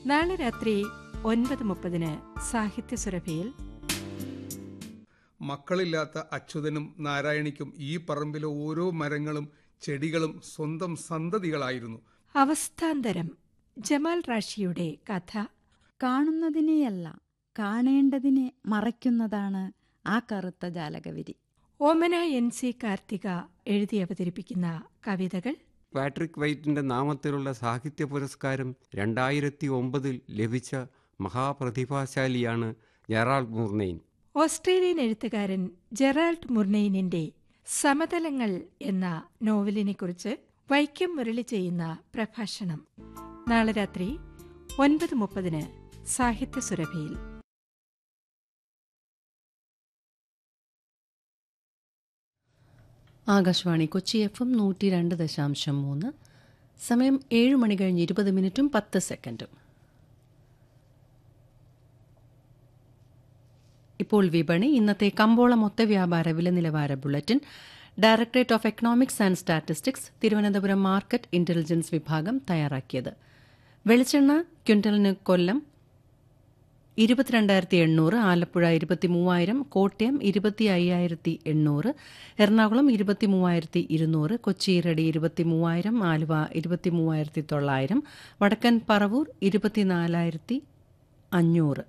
നാളെ രാത്രി ഒൻപത് മുപ്പതിന് സാഹിത്യ സുരഭിയിൽ മക്കളില്ലാത്ത അച്യുതനും നാരായണിക്കും ഈ പറമ്പിലെ ഓരോ മരങ്ങളും ചെടികളും സ്വന്തം സന്തതികളായിരുന്നു അവസ്ഥാന്തരം ജമാൽ റാഷിയുടെ കഥ കാണുന്നതിനെയല്ല കാണേണ്ടതിനെ മറയ്ക്കുന്നതാണ് ആ കറുത്ത ജാലകവിരി ഓമന എൻ സി കാർത്തിക എഴുതി അവതരിപ്പിക്കുന്ന കവിതകൾ പാട്രിക് വൈറ്റിന്റെ നാമത്തിലുള്ള സാഹിത്യ പുരസ്കാരം രണ്ടായിരത്തി ഒമ്പതിൽ ലഭിച്ച മഹാപ്രതിഭാശാലിയാണ് ജെറാൾഡ് മുർനെയിൻ ഓസ്ട്രേലിയൻ എഴുത്തുകാരൻ ജെറാൾഡ് മുർനെയിനിന്റെ സമതലങ്ങൾ എന്ന നോവലിനെക്കുറിച്ച് വൈക്കം മുരളി ചെയ്യുന്ന പ്രഭാഷണം നാളെ രാത്രി ഒൻപത് മുപ്പതിന് സാഹിത്യ സുരഭിയിൽ ആകാശവാണി കൊച്ചി എഫ് എം നൂറ്റി രണ്ട് ദശാംശം മൂന്ന് സമയം ഏഴ് മണി കഴിഞ്ഞ് ഇരുപത് മിനിറ്റും പത്ത് സെക്കൻഡും ഇപ്പോൾ വിപണി ഇന്നത്തെ കമ്പോള മൊത്ത വ്യാപാര വില നിലവാര bulletin directorate of economics and statistics Thiruvananthapuram market intelligence വിഭാഗം തയ്യാറാക്കിയത് വെളിച്ചെണ്ണ ക്വിൻ്റലിന് കൊല്ലം ഇരുപത്തിരണ്ടായിരത്തി എണ്ണൂറ് ആലപ്പുഴ ഇരുപത്തി മൂവായിരം കോട്ടയം ഇരുപത്തി അയ്യായിരത്തി എണ്ണൂറ് എറണാകുളം ഇരുപത്തി മൂവായിരത്തി ഇരുന്നൂറ് കൊച്ചി റെഡി ഇരുപത്തി മൂവായിരം ആലുവ ഇരുപത്തി മൂവായിരത്തി തൊള്ളായിരം വടക്കൻ പറവൂർ ഇരുപത്തിനാലായിരത്തി അഞ്ഞൂറ്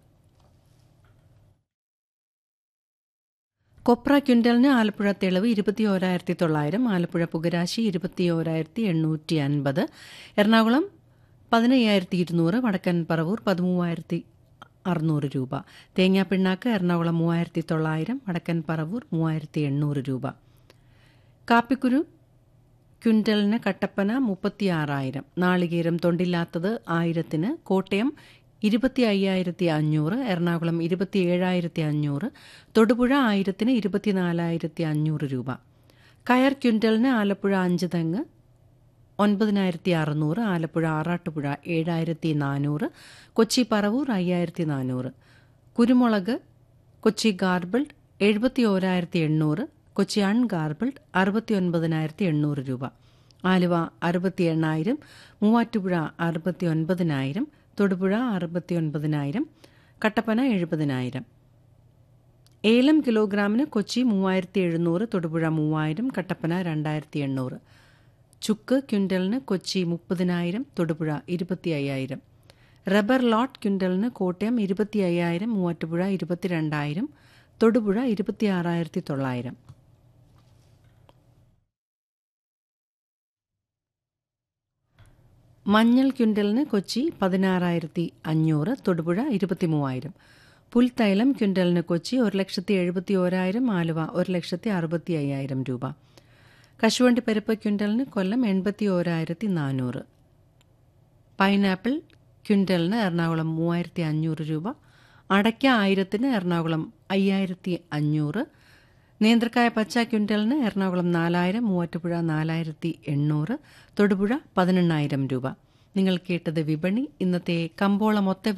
കൊപ്ര ക്വിൻ്റലിന് ആലപ്പുഴ തെളിവ് ഇരുപത്തി ഓരായിരത്തി തൊള്ളായിരം ആലപ്പുഴ പുകരാശി ഇരുപത്തി ഓരായിരത്തി എണ്ണൂറ്റി അൻപത് എറണാകുളം പതിനയ്യായിരത്തി ഇരുന്നൂറ് വടക്കൻ പറവൂർ പതിമൂവായിരത്തി അറുന്നൂറ് രൂപ തേങ്ങാപ്പിണ്ണാക്ക് എറണാകുളം മൂവായിരത്തി തൊള്ളായിരം വടക്കൻ പറവൂർ മൂവായിരത്തി എണ്ണൂറ് രൂപ കാപ്പിക്കുരു ക്വിൻ്റലിന് കട്ടപ്പന മുപ്പത്തി ആറായിരം നാളികേരം തൊണ്ടില്ലാത്തത് ആയിരത്തിന് കോട്ടയം ഇരുപത്തി അയ്യായിരത്തി അഞ്ഞൂറ് എറണാകുളം ഇരുപത്തി ഏഴായിരത്തി അഞ്ഞൂറ് തൊടുപുഴ ആയിരത്തിന് ഇരുപത്തിനാലായിരത്തി അഞ്ഞൂറ് രൂപ കയർ ക്വിൻ്റലിന് ആലപ്പുഴ അഞ്ച് തെങ്ങ് ഒൻപതിനായിരത്തി അറുന്നൂറ് ആലപ്പുഴ ആറാട്ടുപുഴ ഏഴായിരത്തി നാനൂറ് കൊച്ചി പറവൂർ അയ്യായിരത്തി നാനൂറ് കുരുമുളക് കൊച്ചി ഗാർബിൾഡ് എഴുപത്തി ഓരായിരത്തി എണ്ണൂറ് കൊച്ചി അൺ ഗാർബിൾഡ് അറുപത്തി ഒൻപതിനായിരത്തി എണ്ണൂറ് രൂപ ആലുവ അറുപത്തി എണ്ണായിരം മൂവാറ്റുപുഴ അറുപത്തി ഒൻപതിനായിരം തൊടുപുഴ അറുപത്തി ഒൻപതിനായിരം കട്ടപ്പന എഴുപതിനായിരം ഏലം കിലോഗ്രാമിന് കൊച്ചി മൂവായിരത്തി എഴുന്നൂറ് തൊടുപുഴ മൂവായിരം കട്ടപ്പന രണ്ടായിരത്തി എണ്ണൂറ് ചുക്ക് ക്വിൻ്റലിന് കൊച്ചി മുപ്പതിനായിരം തൊടുപുഴ ഇരുപത്തി അയ്യായിരം റബ്ബർ ലോട്ട് ക്വിൻ്റലിന് കോട്ടയം ഇരുപത്തി അയ്യായിരം മൂവാറ്റുപുഴ ഇരുപത്തിരണ്ടായിരം തൊടുപുഴ ഇരുപത്തി ആറായിരത്തി തൊള്ളായിരം മഞ്ഞൾ ക്വിൻ്റലിന് കൊച്ചി പതിനാറായിരത്തി അഞ്ഞൂറ് തൊടുപുഴ ഇരുപത്തി മൂവായിരം പുൽത്തൈലം ക്വിൻ്റലിന് കൊച്ചി ഒരു ലക്ഷത്തി എഴുപത്തി ഓരായിരം ആലുവ ഒരു ലക്ഷത്തി അറുപത്തി അയ്യായിരം രൂപ കശുവണ്ടി പരിപ്പ് ക്വിൻ്റലിന് കൊല്ലം എൺപത്തി ഓരായിരത്തി നാനൂറ് പൈനാപ്പിൾ ക്വിൻ്റലിന് എറണാകുളം മൂവായിരത്തി അഞ്ഞൂറ് രൂപ അടയ്ക്ക ആയിരത്തിന് എറണാകുളം അയ്യായിരത്തി അഞ്ഞൂറ് നേന്ത്രക്കായ പച്ച ക്വിൻ്റലിന് എറണാകുളം നാലായിരം മൂവാറ്റുപുഴ നാലായിരത്തി എണ്ണൂറ് തൊടുപുഴ പതിനെണ്ണായിരം രൂപ നിങ്ങൾ കേട്ടത് വിപണി ഇന്നത്തെ കമ്പോള മൊത്ത